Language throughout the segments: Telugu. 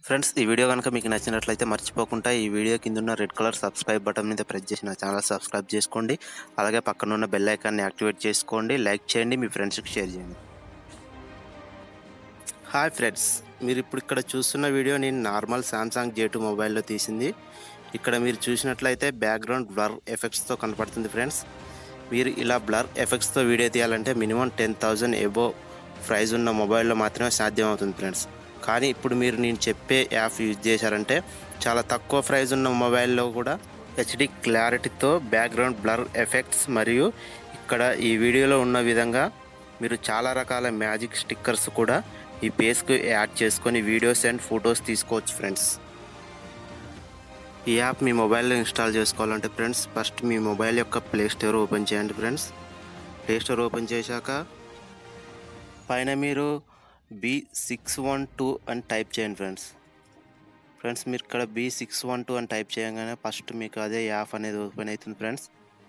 ఫ్రెండ్స్ ఈ వీడియో కనుక మీకు నచ్చినట్లయితే మర్చిపోకుండా ఈ వీడియో కింద ఉన్న రెడ్ కలర్ సబ్స్క్రైబ్ బటన్ మీద ప్రెస్ చేసి నా ఛానల్ సబ్స్క్రైబ్ చేసుకోండి అలాగే పక్కన ఉన్న బెల్ ఐకాన్ని యాక్టివేట్ చేసుకోండి లైక్ చేయండి మీ ఫ్రెండ్స్కి షేర్ చేయండి హాయ్ ఫ్రెండ్స్ మీరు ఇప్పుడు ఇక్కడ చూస్తున్న వీడియో నేను నార్మల్ సామ్సంగ్ జే టూ మొబైల్లో తీసింది ఇక్కడ మీరు చూసినట్లయితే బ్యాక్గ్రౌండ్ బ్లర్ ఎఫెక్ట్స్తో కనపడుతుంది ఫ్రెండ్స్ మీరు ఇలా బ్లర్ ఎఫెక్ట్స్తో వీడియో తీయాలంటే minimum ten thousand above price ఉన్న మొబైల్లో మాత్రమే సాధ్యం అవుతుంది ఫ్రెండ్స్ కానీ ఇప్పుడు మీరు నేను చెప్పే యాప్ యూజ్ చేశారంటే చాలా తక్కువ ప్రైజ్ ఉన్న మొబైల్లో కూడా హెచ్డి క్లారిటీతో బ్యాక్గ్రౌండ్ బ్లర్ ఎఫెక్ట్స్ మరియు ఇక్కడ ఈ వీడియోలో ఉన్న విధంగా మీరు చాలా రకాల మ్యాజిక్ స్టిక్కర్స్ కూడా ఈ పేజ్కి యాడ్ చేసుకొని వీడియోస్ అండ్ ఫొటోస్ తీసుకోవచ్చు ఫ్రెండ్స్ ఈ యాప్ మీ మొబైల్లో ఇన్స్టాల్ చేసుకోవాలంటే ఫ్రెండ్స్ ఫస్ట్ మీ మొబైల్ యొక్క ప్లే స్టోర్ ఓపెన్ చేయండి ఫ్రెండ్స్ ప్లే స్టోర్ ఓపెన్ చేశాక పైన మీరు బి సిక్స్ వన్ టూ అని టైప్ చేయండి ఫ్రెండ్స్ ఫ్రెండ్స్ మీరు ఇక్కడ బి సిక్స్ వన్ టూ అని టైప్ చేయగానే ఫస్ట్ మీకు అదే యాప్ అనేది ఓపెన్ అవుతుంది friends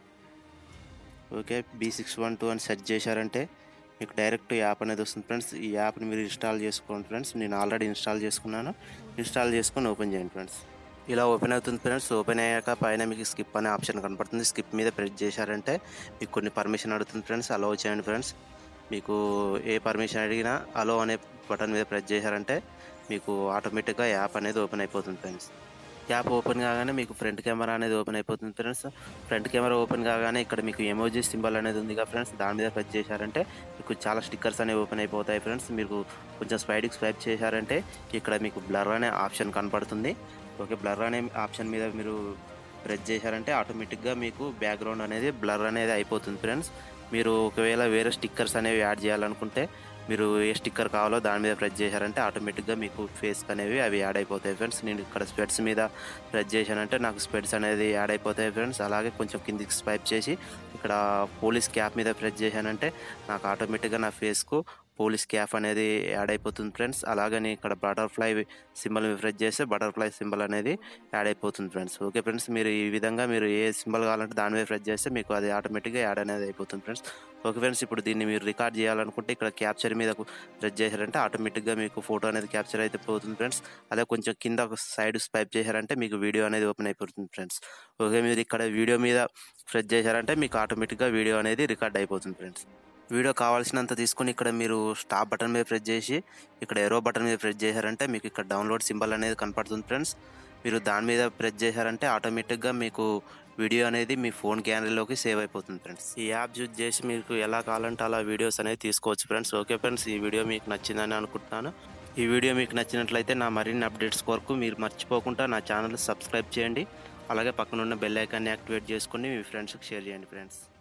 okay B six one two అని సెర్చ్ చేశారంటే మీకు డైరెక్ట్ యాప్ అనేది వస్తుంది ఫ్రెండ్స్ ఈ యాప్ని మీరు ఇన్స్టాల్ చేసుకోండి ఫ్రెండ్స్ నేను ఆల్రెడీ ఇన్స్టాల్ చేసుకున్నాను ఇన్స్టాల్ చేసుకొని ఓపెన్ చేయండి ఫ్రెండ్స్ ఇలా ఓపెన్ అవుతుంది ఫ్రెండ్స్ ఓపెన్ అయ్యాక పైన మీకు స్కిప్ అనే ఆప్షన్ కనపడుతుంది స్కిప్ మీద ప్రెస్ చేశారంటే మీకు కొన్ని పర్మిషన్ అడుగుతుంది ఫ్రెండ్స్ అలౌ చేయండి ఫ్రెండ్స్ మీకు ఏ పర్మిషన్ అడిగినా అలో అనే బటన్ మీద ప్రెస్ చేశారంటే మీకు ఆటోమేటిక్గా యాప్ అనేది ఓపెన్ అయిపోతుంది ఫ్రెండ్స్ యాప్ ఓపెన్ కాగానే మీకు ఫ్రంట్ కెమెరా అనేది ఓపెన్ అయిపోతుంది ఫ్రెండ్స్ ఫ్రంట్ కెమెరా ఓపెన్ కాగానే ఇక్కడ మీకు ఎమోజీ సింబల్ అనేది ఉంది కదా ఫ్రెండ్స్ దాని మీద ప్రెస్ చేశారంటే మీకు చాలా స్టిక్కర్స్ అనేవి ఓపెన్ అయిపోతాయి ఫ్రెండ్స్ మీకు కొంచెం స్పైడ్కి స్వైప్ చేశారంటే ఇక్కడ మీకు బ్లర్ అనే ఆప్షన్ కనపడుతుంది ఓకే బ్లర్ అనే ఆప్షన్ మీద మీరు ప్రెస్ చేశారంటే ఆటోమేటిక్గా మీకు బ్యాక్గ్రౌండ్ అనేది బ్లర్ అనేది అయిపోతుంది ఫ్రెండ్స్ మీరు ఒకవేళ వేరే స్టిక్కర్స్ అనేవి యాడ్ చేయాలనుకుంటే మీరు ఏ స్టిక్కర్ కావాలో దాని మీద ప్రెస్ చేశారంటే ఆటోమేటిక్గా మీకు ఫేస్ అనేవి అవి యాడ్ అయిపోతాయి ఫ్రెండ్స్ నేను ఇక్కడ స్పెడ్స్ మీద ప్రెస్ చేశానంటే నాకు స్పెడ్స్ అనేది యాడ్ అయిపోతాయి ఫ్రెండ్స్ అలాగే కొంచెం కిందికి స్వైప్ చేసి ఇక్కడ పోలీస్ క్యాప్ మీద ప్రెస్ చేశానంటే నాకు ఆటోమేటిక్గా నా ఫేస్కు పోలీస్ క్యాప్ అనేది యాడ్ అయిపోతుంది ఫ్రెండ్స్ అలాగని ఇక్కడ బటర్ఫ్లై సింబల్ మీద ప్రెస్ చేస్తే బటర్ఫ్లై సింబల్ అనేది యాడ్ అయిపోతుంది ఫ్రెండ్స్ ఓకే ఫ్రెండ్స్ మీరు ఈ విధంగా మీరు ఏ సింబల్ కావాలంటే దాని మీద ప్రెస్ చేస్తే మీకు అది ఆటోమేటిక్గా యాడ్ అనేది అయిపోతుంది ఫ్రెండ్స్ ఓకే ఫ్రెండ్స్ ఇప్పుడు దీన్ని మీరు రికార్డ్ చేయాలనుకుంటే ఇక్కడ క్యాప్చర్ మీద ప్రెస్ చేశారంటే ఆటోమేటిక్గా మీకు ఫోటో అనేది క్యాప్చర్ అయితే పోతుంది ఫ్రెండ్స్ అదే కొంచెం కింద ఒక సైడ్ స్వైప్ చేశారంటే మీకు వీడియో అనేది ఓపెన్ అయిపోతుంది ఫ్రెండ్స్ ఓకే మీరు ఇక్కడ వీడియో మీద ప్రెస్ చేశారంటే మీకు ఆటోమేటిక్గా వీడియో అనేది రికార్డ్ అయిపోతుంది ఫ్రెండ్స్ వీడియో కావాల్సినంత తీసుకొని ఇక్కడ మీరు స్టాప్ బటన్ మీద ప్రెస్ చేసి ఇక్కడ ఎరో బటన్ మీద ప్రెస్ చేశారంటే మీకు ఇక్కడ డౌన్లోడ్ సింబల్ అనేది కనపడుతుంది ఫ్రెండ్స్ మీరు దాని మీద ప్రెస్ చేశారంటే ఆటోమేటిక్గా మీకు వీడియో అనేది మీ ఫోన్ గ్యాలరీలోకి సేవ్ అయిపోతుంది ఫ్రెండ్స్ ఈ యాప్ యూజ్ చేసి మీకు ఎలా కావాలంటే అలా వీడియోస్ అనేది తీసుకోవచ్చు ఫ్రెండ్స్ ఓకే ఫ్రెండ్స్ ఈ వీడియో మీకు నచ్చిందని అనుకుంటున్నాను ఈ వీడియో మీకు నచ్చినట్లయితే నా మరిన్ని అప్డేట్స్ కొరకు మీరు మర్చిపోకుండా నా ఛానల్ సబ్స్క్రైబ్ చేయండి అలాగే పక్కన ఉన్న బెల్ ఐకాన్ని యాక్టివేట్ చేసుకొని మీ ఫ్రెండ్స్కి షేర్ చేయండి ఫ్రెండ్స్